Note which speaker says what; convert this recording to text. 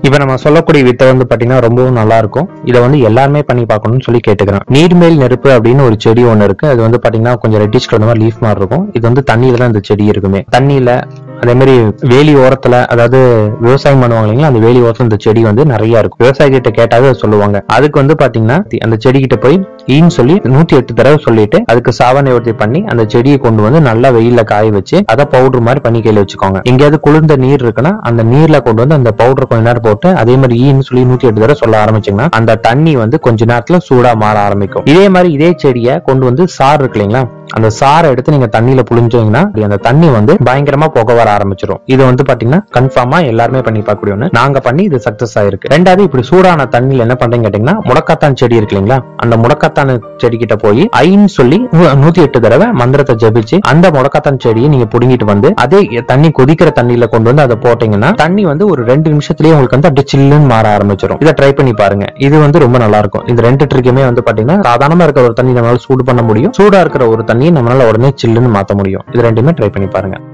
Speaker 1: இப்ப நம்ம சொல்லக்கூடிய வித்தை வந்து பாத்தீங்கன்னா ரொம்பவும் நல்லா இருக்கும் இதை வந்து எல்லாருமே பண்ணி பார்க்கணும்னு சொல்லி கேட்டுக்கிறேன் நீர்மேல் நெருப்பு அப்படின்னு ஒரு செடி ஒண்ணு இருக்கு அது வந்து பாத்தீங்கன்னா கொஞ்சம் ரெட்டிஷ் கலர் மாதிரி லீஃப் மாதிரி இருக்கும் இது வந்து தண்ணியில தான் இந்த செடி இருக்குமே தண்ணியில அதே மாதிரி வேலி ஓரத்துல அதாவது விவசாயம் பண்ணுவாங்க இல்லைங்களா அந்த வேலி ஓரத்துல இந்த செடி வந்து நிறைய இருக்கும் விவசாயி கிட்ட கேட்டாவே அதை சொல்லுவாங்க அதுக்கு வந்து பாத்தீங்கன்னா அந்த செடி கிட்ட போய் ஈன்னு சொல்லி நூத்தி எட்டு தடவை சொல்லிட்டு அதுக்கு சாவ நிவர்த்தி பண்ணி அந்த செடியை கொண்டு வந்து நல்லா வெயில்ல காய வச்சு அதை பவுடர் மாதிரி பண்ணி கையில வச்சுக்கோங்க எங்கேயாவது குளிர்ந்த நீர் இருக்குன்னா அந்த நீர்ல கொண்டு வந்து அந்த பவுடர் கொஞ்ச நேரம் போட்டு அதே மாதிரி ஈன்னு சொல்லி நூத்தி எட்டு தடவை சொல்ல ஆரம்பிச்சீங்கன்னா அந்த தண்ணி வந்து கொஞ்ச நேரத்துல சூடா மாற ஆரம்பிக்கும் இதே மாதிரி இதே செடியை கொண்டு வந்து சாறு இருக்கு இல்லைங்களா அந்த சாறை எடுத்து நீங்க தண்ணியில புழிஞ்சீங்கன்னா அந்த தண்ணி வந்து பயங்கரமா புகை வர ஆரம்பிச்சிடும் இது வந்து பாத்தீங்கன்னா கன்ஃபார்மா எல்லாருமே பண்ணி பார்க்கக்கூடிய ஒண்ணு நாங்க பண்ணி இது சக்சஸ் ஆயிருக்கு ரெண்டாவது இப்படி சூடான தண்ணியில என்ன பண்றீங்க கேட்டீங்கன்னா முடக்காத்தான் செடி இருக்கு இல்லைங்களா அந்த முடக்காத்தான் செடி கிட்ட போய் ஐன்னு சொல்லி நூ- நூத்தி எட்டு தடவை மந்திரத்தை ஜெபிச்சு அந்த முடக்காத்தான் செடியை நீங்க புடுங்கிட்டு வந்து அதே தண்ணி கொதிக்கிற தண்ணியில கொண்டு வந்து அதை போட்டீங்கன்னா தண்ணி வந்து ஒரு ரெண்டு நிமிஷத்துலயே உங்களுக்கு வந்து அப்படியே சில்லுன்னு மாற ஆரம்பிச்சிடும் இதை ட்ரை பண்ணி பாருங்க இது வந்து ரொம்ப நல்லா இருக்கும் இந்த ரெண்டு ட்ரிக்குமே வந்து பாத்தீங்கன்னா சாதாரணமா இருக்கிற ஒரு தண்ணி நம்மளால சூடு பண்ண முடியும் சூடா இருக்கிற ஒரு தண்ணியை நம்மளால உடனே சில்லுன்னு மாத்த முடியும் இது ரெண்டுமே ட்ரை பண்ணி பாருங்க